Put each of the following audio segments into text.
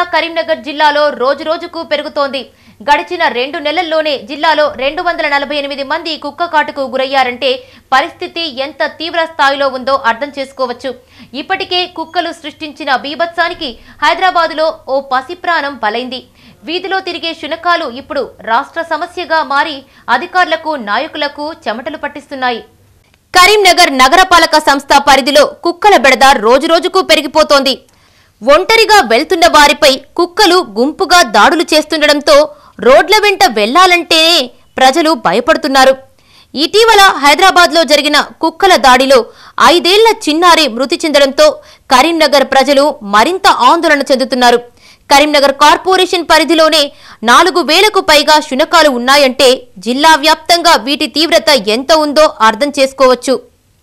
కరీంనగర్ జిల్లాలో రోజు రోజుకు పెరుగుతోంది గడిచిన రెండు నెలల్లోనే జిల్లాలో రెండు వందల నలభై ఎనిమిది మంది కుక్క కాటుకు గురయ్యారంటే పరిస్థితి ఎంత తీవ్ర స్థాయిలో ఉందో అర్థం చేసుకోవచ్చు ఇప్పటికే కుక్కలు సృష్టించిన బీభత్సానికి హైదరాబాదులో ఓ పసిప్రాణం బలైంది వీధిలో తిరిగే శునకాలు ఇప్పుడు రాష్ట్ర సమస్యగా మారి అధికారులకు నాయకులకు చెమటలు పట్టిస్తున్నాయి కరీంనగర్ నగరపాలక సంస్థ పరిధిలో కుక్కల బెడద రోజురోజుకు పెరిగిపోతోంది ఒంటరిగా వెళ్తున్న వారిపై కుక్కలు గుంపుగా దాడులు చేస్తుండటంతో రోడ్ల వెంట వెళ్లాలంటేనే ప్రజలు భయపడుతున్నారు ఇటీవల హైదరాబాద్లో జరిగిన కుక్కల దాడిలో ఐదేళ్ల చిన్నారి మృతి చెందడంతో కరీంనగర్ ప్రజలు మరింత ఆందోళన చెందుతున్నారు కరీంనగర్ కార్పొరేషన్ పరిధిలోనే నాలుగు వేలకు పైగా శునకాలు ఉన్నాయంటే జిల్లా వ్యాప్తంగా వీటి తీవ్రత ఎంత ఉందో అర్థం చేసుకోవచ్చు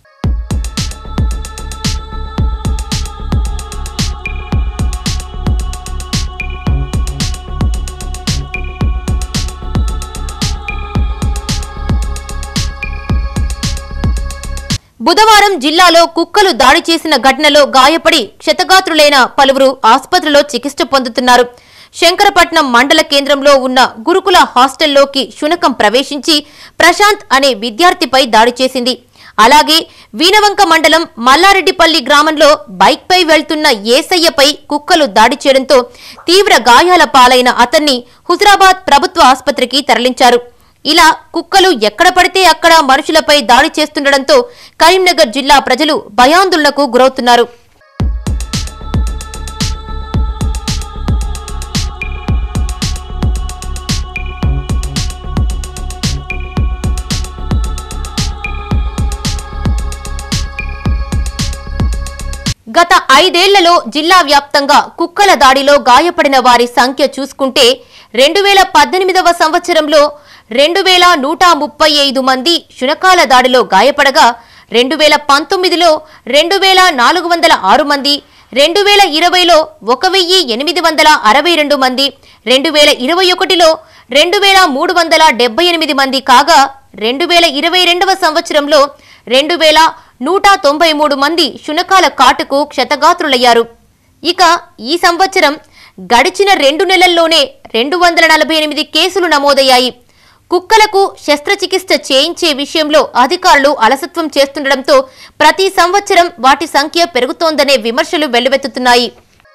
బుధవారం జిల్లాలో కుక్కలు దాడి చేసిన ఘటనలో గాయపడి క్షతగాత్రులైన పలువురు ఆసుపత్రిలో చికిత్స పొందుతున్నారు శంకరపట్నం మండల కేంద్రంలో ఉన్న గురుకుల హాస్టల్లోకి శునకం ప్రవేశించి ప్రశాంత్ అనే విద్యార్థిపై దాడి చేసింది అలాగే వీనవంక మండలం మల్లారెడ్డిపల్లి గ్రామంలో బైక్పై వెళ్తున్న ఏసయ్యపై కుక్కలు దాడి చేయడంతో తీవ్ర గాయాల పాలైన అతన్ని హుజరాబాద్ ప్రభుత్వ ఆసుపత్రికి తరలించారు ఇలా కుక్కలు ఎక్కడ పడితే అక్కడ మనుషులపై దాడి చేస్తుండటంతో కరీంనగర్ జిల్లా ప్రజలు భయాందోళనకు గురవుతున్నారు గత ఐదేళ్లలో జిల్లా వ్యాప్తంగా కుక్కల దాడిలో గాయపడిన వారి సంఖ్య చూసుకుంటే రెండు వేల పద్దెనిమిదవ సంవత్సరంలో రెండు వేల నూట ముప్పై ఐదు మంది శునకాల దాడిలో గాయపడగా రెండు వేల పంతొమ్మిదిలో రెండు వేల నాలుగు వందల ఆరు మంది రెండు వేల ఇరవైలో ఒక వెయ్యి ఎనిమిది వందల అరవై రెండు మంది రెండు వేల ఇరవై ఒకటిలో రెండు వేల మూడు వందల డెబ్బై ఎనిమిది మంది కాగా రెండు వేల ఇరవై రెండవ సంవత్సరంలో రెండు వేల నూట తొంభై మూడు మంది శునకాల కాటుకు క్షతగాత్రులయ్యారు ఇక ఈ సంవత్సరం గడిచిన రెండు నెలల్లోనే రెండు వందల నలభై ఎనిమిది కేసులు నమోదయ్యాయి కుక్కలకు శస్త్రచికిత్స చేయించే విషయంలో అధికారులు అలసత్వం చేస్తుండటంతో ప్రతి సంవత్సరం వాటి సంఖ్య పెరుగుతోందనే విమర్శలు వెల్లువెత్తుతున్నాయి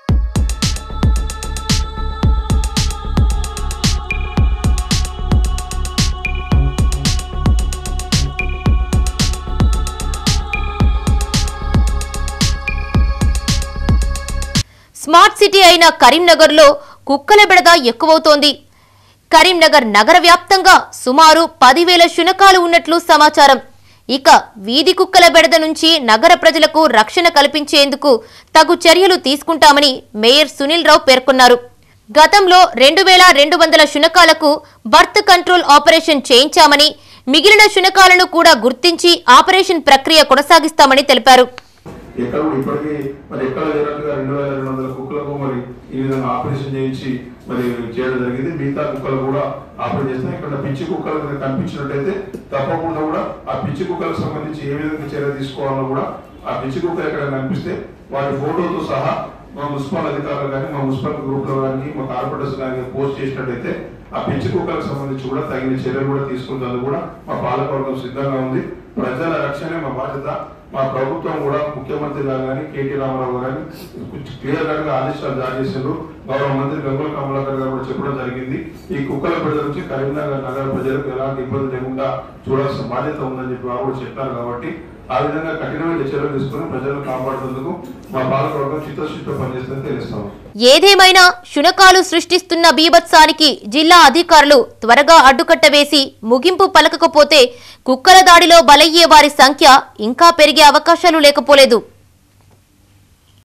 స్మార్ట్ సిటీ అయిన కరీంనగర్లో కుక్కల బెడద ఎక్కువవుతోంది కరీంనగర్ నగర వ్యాప్తంగా సుమారు పదివేల శునకాలు ఉన్నట్లు సమాచారం ఇక వీధి కుక్కల బెడద నుంచి నగర ప్రజలకు రక్షణ కల్పించేందుకు తగు చర్యలు తీసుకుంటామని మేయర్ సునీల్ రావు పేర్కొన్నారు గతంలో రెండు వేల రెండు వందల శునకాలకు బర్త్ కంట్రోల్ ఆపరేషన్ చేయించామని మిగిలిన శునకాలను కూడా గుర్తించి ఆపరేషన్ ప్రక్రియ కొనసాగిస్తామని తెలిపారు ఎక్కడ కూడా ఇప్పటికీ మరి ఎక్కడ లేనట్టుగా రెండు వేల రెండు వందల కుక్కలకు మరి ఈ విధంగా ఆపరేషన్ చేయించి మరి చేయడం జరిగింది మిగతా కుక్కలు కూడా ఆపరేషన్ చేస్తాం ఇక్కడ పిచ్చి కుక్కలు కనుక కనిపించినట్టయితే తప్పకుండా కూడా ఆ పిచ్చి కుక్కలకు సంబంధించి ఏ విధంగా చర్య తీసుకోవాలో కూడా ఆ పిచ్చి కుక్క ఎక్కడ కనిపిస్తే వాటి ఫోటోతో సహా మా మున్సిపల్ అధికారులు కానీ మా మున్సిపల్ గ్రూప్ లో కానీ మా కార్పొరేటర్స్ కానీ పోస్ట్ చేసినట్టయితే ఆ పిచ్చి కుక్కలకు సంబంధించి కూడా తగిన చర్యలు కూడా తీసుకుంటాను కూడా మా పాలకవర్గం సిద్ధంగా ఉంది ప్రజల రక్షణే మా బాధ్యత మా ప్రభుత్వం కూడా ముఖ్యమంత్రి గారు కానీ కేటీ రామారావు గారు కానీ క్లియర్ కట్ గా ఆదేశాలు జారీ చేశారు గౌరవ మంత్రి గంగుల కమలాకర్ గారు కూడా చెప్పడం జరిగింది ఈ కుక్కల ప్రజల నుంచి కరీంనగర్ నగర ప్రజలకు ఎలాంటి ఇబ్బంది లేకుండా చూడాల్సిన బాధ్యత ఉందని చెప్పి వారు కూడా చెప్పారు కాబట్టి ఆ విధంగా కఠినమైన చర్యలు తీసుకుని ప్రజలను కాపాడుతుందుకు మా పాలకవర్గం చిత్తశుద్ధితో పనిచేస్తుందని తెలుస్తాము ఏదేమైనా శునకాలు సృష్టిస్తున్న బీభత్సానికి జిల్లా అధికారులు త్వరగా అడ్డుకట్ట వేసి ముగింపు పలకకపోతే కుక్కల దాడిలో బలయ్యే వారి సంఖ్య ఇంకా పెరిగే అవకాశాలు లేకపోలేదు